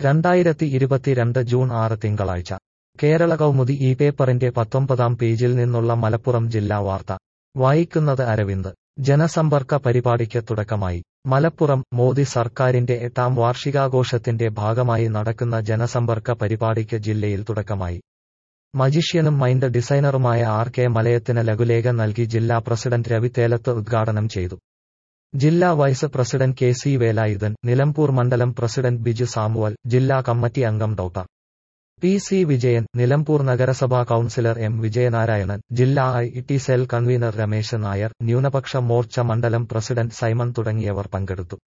രണ്ടായിരത്തി ഇരുപത്തിരണ്ട് ജൂൺ ആറ് തിങ്കളാഴ്ച കേരള കൗമുദി ഈ പേപ്പറിന്റെ പത്തൊമ്പതാം പേജിൽ നിന്നുള്ള മലപ്പുറം ജില്ലാ വാർത്ത വായിക്കുന്നത് അരവിന്ദ് ജനസമ്പർക്ക പരിപാടിക്ക് തുടക്കമായി മലപ്പുറം മോദി സർക്കാരിന്റെ എട്ടാം വാർഷികാഘോഷത്തിന്റെ ഭാഗമായി നടക്കുന്ന ജനസമ്പർക്ക പരിപാടിക്ക് ജില്ലയിൽ തുടക്കമായി മജിഷ്യനും മൈൻഡ് ഡിസൈനറുമായ ആർ കെ മലയത്തിന് ലഘുലേഖ നൽകി ജില്ലാ പ്രസിഡന്റ് രവി തേലത്ത് ഉദ്ഘാടനം ചെയ്തു ജില്ലാ vice president K C Velayudhan Nilambur മണ്ഡലം പ്രസിഡന്റ് ബിജു സാമുവൽ ജില്ലാ കമ്മിറ്റി അംഗം doctor P C Vijayan Nilambur നഗരസഭാ കൌൺസിലർ എം വിജയനാരായണൻ ജില്ലാ I T cell convener Ramesh Nair ന്യൂനപക്ഷ മോർച്ച മണ്ഡലം പ്രസിഡന്റ് സൈമൺ തുടങ്ങിയവർ പങ്കെടുത്തു